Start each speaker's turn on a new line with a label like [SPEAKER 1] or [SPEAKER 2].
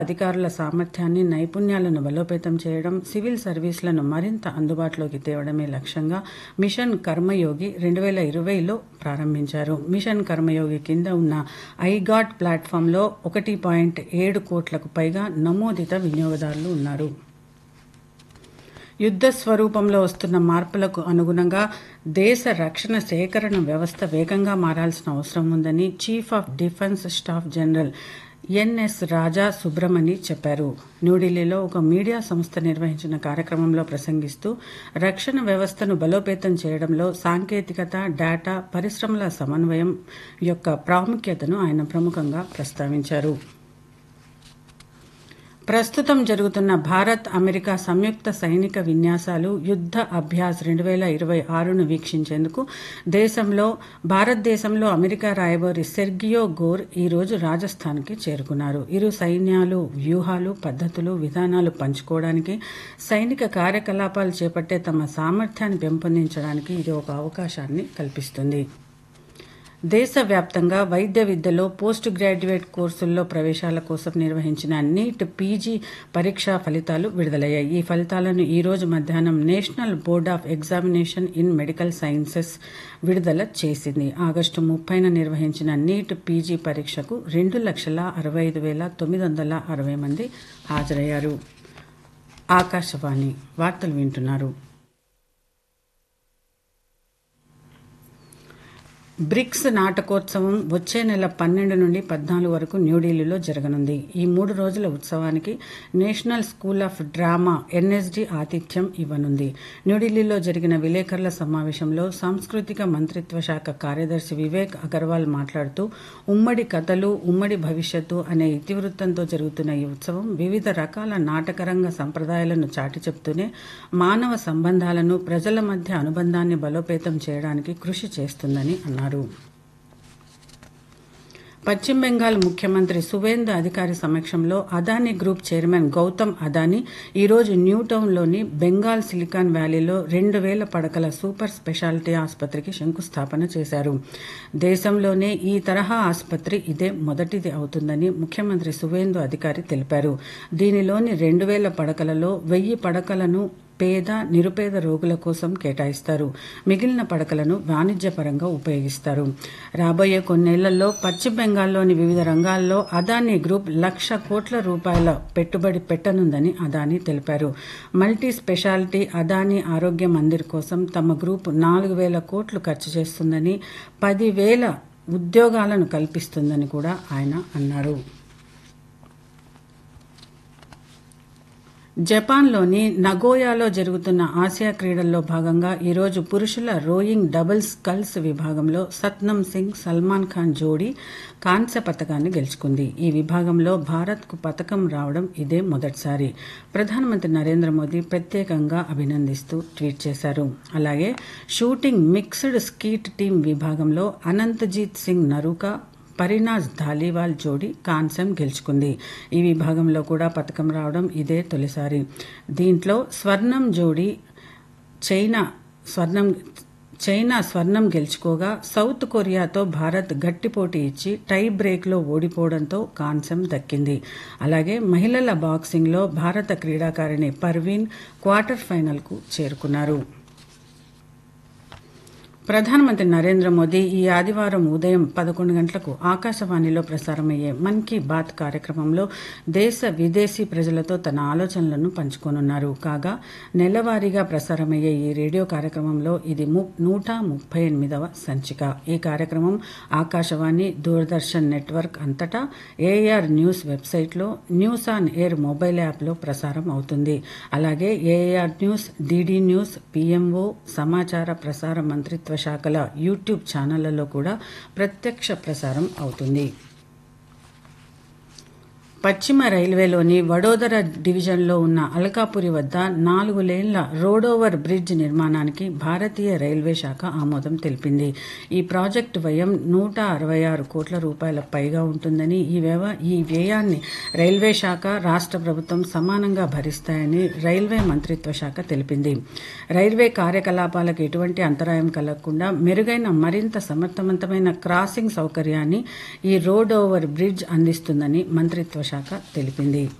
[SPEAKER 1] అధికారుల సామర్థ్యాన్ని నైపుణ్యాలను బలోపేతం చేయడం సివిల్ సర్వీసులను మరింత అందుబాటులోకి తేవడమే లక్ష్యంగా మిషన్ కర్మయోగి రెండు వేల ఇరవైలో ప్రారంభించారు మిషన్ కర్మయోగి కింద ఉన్న ఐగాట్ ప్లాట్ఫామ్లో ఒకటి పాయింట్ ఏడు కోట్లకు పైగా నమోదిత వినియోగదారులు ఉన్నారు యుద్ధ స్వరూపంలో వస్తున్న మార్పులకు అనుగుణంగా దేశ రక్షణ సేకరణ వ్యవస్థ వేగంగా మారాల్సిన అవసరం ఉందని chief of defence staff general N S Raja Subramani చెప్పారు న్యూఢిల్లీలో ఒక మీడియా సంస్థ నిర్వహించిన కార్యక్రమంలో ప్రసంగిస్తూ రక్షణ వ్యవస్థను బలోపేతం చేయడంలో సాంకేతికత డేటా పరిశ్రమల సమన్వయం యొక్క ప్రాముఖ్యతను ఆయన ప్రముఖంగా ప్రస్తావించారు ప్రస్తుతం జరుగుతున్న భారత్ అమెరికా సంయుక్త సైనిక విన్యాసాలు యుద్ధ అభ్యాస్ రెండు వేల ఇరవై ఆరును వీక్షించేందుకు దేశంలో భారతదేశంలో అమెరికా రాయబారి సెర్గియో గోర్ ఈ రోజు రాజస్థాన్కి చేరుకున్నారు ఇరు సైన్యాలు వ్యూహాలు పద్ధతులు విధానాలు పంచుకోవడానికి సైనిక కార్యకలాపాలు చేపట్టే తమ సామర్థ్యాన్ని పెంపొందించడానికి ఇది ఒక అవకాశాన్ని కల్పిస్తుంది దేశవ్యాప్తంగా వైద్య విద్యలో పోస్ట్ గ్రాడ్యుయేట్ కోర్సుల్లో ప్రవేశాల కోసం నిర్వహించిన నీట్ పీజీ పరీక్షా ఫలితాలు విడుదలయ్యాయి ఈ ఫలితాలను ఈ రోజు మధ్యాహ్నం national board of examination in medical sciences విడుదల చేసింది ఆగస్టు ముప్పైన నిర్వహించిన నీట్ పీజీ పరీక్షకు రెండు లక్షల అరవై ఐదు వేల తొమ్మిది వందల అరవై మంది హాజరయ్యారు ఆకాశవాణి వార్తలు వింటున్నారు బ్రిక్స్ నాటకోత్సవం వచ్చే నెల పన్నెండు నుండి పద్నాలుగు వరకు న్యూఢిల్లీలో జరగనుంది ఈ మూడు రోజుల ఉత్సవానికి national school of drama N S D ఆతిథ్యం ఇవ్వనుంది న్యూఢిల్లీలో జరిగిన విలేకరుల సమావేశంలో సాంస్కృతిక మంత్రిత్వ శాఖ కార్యదర్శి వివేక్ అగర్వాల్ మాట్లాడుతూ ఉమ్మడి కథలు ఉమ్మడి భవిష్యత్తు అనే ఇతివృత్తంతో జరుగుతున్న ఈ ఉత్సవం వివిధ రకాల నాటకరంగ సంప్రదాయాలను చాటి చెప్తూనే మానవ సంబంధాలను ప్రజల మధ్య అనుబంధాన్ని బలోపేతం చేయడానికి కృషి చేస్తుందని అన్నారు పశ్చిమ బెంగాల్ ముఖ్యమంత్రి సువేందు అధికారి సమక్షంలో అదానీ గ్రూప్ చైర్మన్ గౌతమ్ అదానీ ఈరోజు న్యూటౌన్లోని బెంగాల్ సిలికాన్ వ్యాలీలో రెండు వేల పడకల సూపర్ స్పెషాలిటీ ఆసుపత్రికి శంకుస్థాపన చేశారు దేశంలోనే ఈ తరహా ఆసుపత్రి ఇదే మొదటిది అవుతుందని ముఖ్యమంత్రి సువేందు అధికారి తెలిపారు దీనిలోని రెండు వేల పడకలలో వెయ్యి పడకలను పేద నిరుపేద రోగుల కోసం కేటాయిస్తారు మిగిలిన పడకలను వాణిజ్యపరంగా ఉపయోగిస్తారు రాబోయే కొన్నేళ్లలో పశ్చిమ బెంగాల్లోని వివిధ రంగాల్లో అదానీ గ్రూప్ లక్ష కోట్ల రూపాయల పెట్టుబడి పెట్టనుందని అదానీ తెలిపారు మల్టీ స్పెషాలిటీ అదానీ ఆరోగ్య మందిర్ కోసం తమ గ్రూప్ నాలుగు వేల కోట్లు ఖర్చు చేస్తుందని పదివేల ఉద్యోగాలను కల్పిస్తుందని కూడా ఆయన అన్నారు జపాన్లోని నగోయాలో జరుగుతున్న ఆసియా క్రీడల్లో భాగంగా ఈరోజు పురుషుల రోయింగ్ డబుల్ స్కల్స్ విభాగంలో సత్నం సింగ్ సల్మాన్ ఖాన్ జోడీ కాంస్య పథకాన్ని గెలుచుకుంది ఈ విభాగంలో భారత్కు పథకం రావడం ఇదే మొదటిసారి ప్రధానమంత్రి నరేంద్ర మోదీ ప్రత్యేకంగా అభినందిస్తూ ట్వీట్ చేశారు అలాగే షూటింగ్ మిక్స్డ్ స్కీట్ టీం విభాగంలో అనంతజీత్ సింగ్ నరూకా పరినాజ్ ధాలీవాల్ జోడీ కాంస్యం గెలుచుకుంది ఈ విభాగంలో కూడా పథకం రావడం ఇదే తొలిసారి దీంట్లో స్వర్ణం జోడీ చైనా స్వర్ణం చైనా స్వర్ణం గెలుచుకోగా సౌత్ కొరియాతో భారత్ గట్టి పోటీ ఇచ్చి టై బ్రేక్లో ఓడిపోవడంతో కాంస్యం దక్కింది అలాగే మహిళల బాక్సింగ్లో భారత క్రీడాకారిణి పర్వీన్ క్వార్టర్ ఫైనల్కు చేరుకున్నారు ప్రధానమంత్రి నరేంద్ర మోదీ ఈ ఆదివారం ఉదయం పదకొండు గంటలకు ఆకాశవాణిలో ప్రసారమయ్యే మన్ కీ బాత్ కార్యక్రమంలో దేశ విదేశీ ప్రజలతో తన ఆలోచనలను పంచుకోనున్నారు కాగా నెలవారీగా ప్రసారమయ్యే ఈ రేడియో కార్యక్రమంలో ఇది నూట ముప్పై ఎనిమిదవ సంచిక ఈ కార్యక్రమం ఆకాశవాణి దూరదర్శన్ నెట్వర్క్ అంతటా ఏఆర్ న్యూస్ వెబ్సైట్లో న్యూస్ ఆన్ ఎయిర్ మొబైల్ యాప్లో ప్రసారం అవుతుంది అలాగే A R news D D news P M O సమాచార ప్రసార మంత్రిత్వ శాఖల యూట్యూబ్ ఛానళ్లలో కూడా ప్రత్యక్ష ప్రసారం అవుతుంది పశ్చిమ రైల్వేలోని వడోదర డివిజన్లో ఉన్న అల్కాపురి వద్ద నాలుగు లేన్ల రోడోవర్ బ్రిడ్జ్ నిర్మాణానికి భారతీయ రైల్వే శాఖ ఆమోదం తెలిపింది ఈ ప్రాజెక్టు వ్యయం నూట అరవై ఆరు కోట్ల రూపాయల పైగా ఉంటుందని ఈ వ్యవ ఈ వ్యయాన్ని రైల్వే శాఖ రాష్ట్ర ప్రభుత్వం సమానంగా భరిస్తాయని రైల్వే మంత్రిత్వ శాఖ తెలిపింది రైల్వే కార్యకలాపాలకు ఎటువంటి అంతరాయం కలగకుండా మెరుగైన మరింత సమర్థవంతమైన క్రాసింగ్ సౌకర్యాన్ని ఈ రోడ్ ఓవర్ బ్రిడ్జ్ అందిస్తుందని మంత్రిత్వ శాఖ తెలిపింది